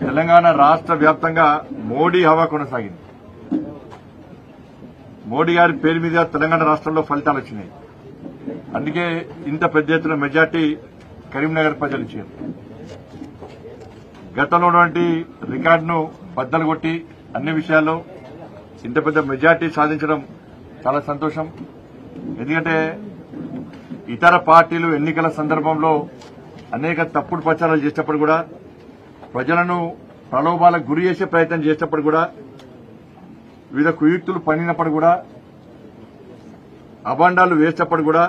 తెలంగాణ రాష్ట్ర వ్యాప్తంగా మోడీ హవా కొనసాగింది మోడీ గారి పేరు మీద తెలంగాణ రాష్ట్రంలో ఫలితాలు వచ్చినాయి అందుకే ఇంత పెద్ద ఎత్తున మెజార్టీ కరీంనగర్ ప్రజలు ఇచ్చారు గతంలో ఉన్నటువంటి రికార్డును బద్దలు కొట్టి అన్ని విషయాల్లో ఇంత పెద్ద మెజార్టీ సాధించడం చాలా సంతోషం ఎందుకంటే ఇతర పార్టీలు ఎన్నికల సందర్భంలో అనేక తప్పుడు ప్రచారాలు చేసినప్పుడు కూడా ప్రజలను ప్రలోభాలకు గురి చేసే ప్రయత్నం చేసినప్పుడు కూడా వివిధ కుయుక్తులు పనినప్పుడు కూడా అభాండాలు వేసినప్పుడు కూడా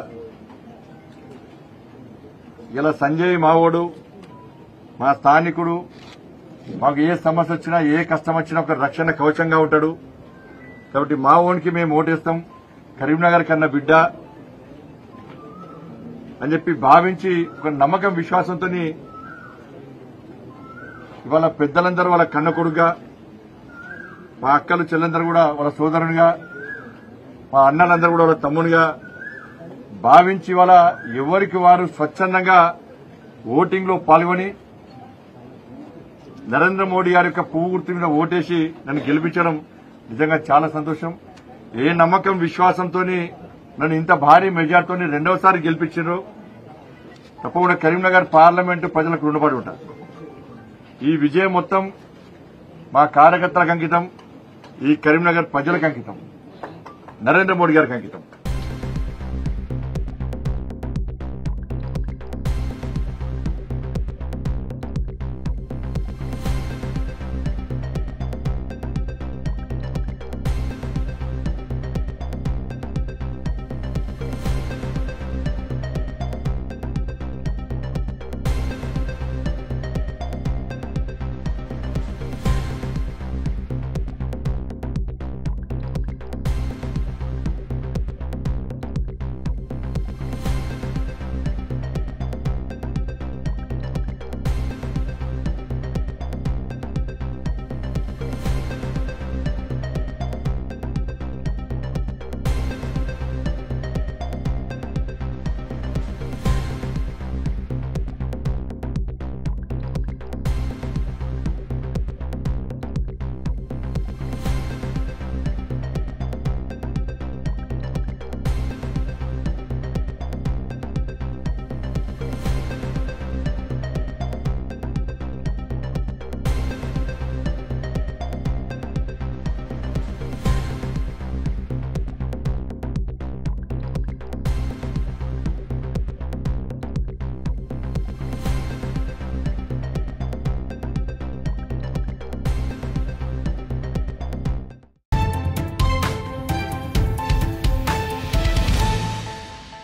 ఇలా సంజయ్ మావోడు మా స్థానికుడు మాకు ఏ సమస్య వచ్చినా ఏ కష్టం వచ్చినా ఒక రక్షణ కవచంగా ఉంటాడు కాబట్టి మా ఓనికి మేము ఓటేస్తాం కరీంనగర్ కన్నా బిడ్డ అని చెప్పి భావించి ఒక నమ్మకం విశ్వాసంతో ఇవాళ పెద్దలందరూ వాళ్ళ కన్న కొడుకుగా మా అక్కలు చెల్లెందరూ కూడా వాళ్ళ సోదరునిగా మా అన్నలందరూ కూడా వాళ్ళ తమ్మునిగా భావించి వాళ్ళ ఎవరికి వారు స్వచ్ఛందంగా ఓటింగ్ లో పాల్గొని నరేంద్ర మోడీ గారి యొక్క పువ్వు గుర్తు మీద ఓటేసి నన్ను గెలిపించడం నిజంగా చాలా సంతోషం ఏ నమ్మకం విశ్వాసంతో నన్ను ఇంత భారీ మెజార్టీతో రెండవసారి గెలిపించారు తప్పకుండా కరీంనగర్ పార్లమెంటు ప్రజలకు రుణపడి ఉంటారు ఈ విజయం మొత్తం మా కార్యకర్తలకు అంకితం ఈ కరీంనగర్ ప్రజలకు అంకితం నరేంద్ర మోడీ గారికి అంకితం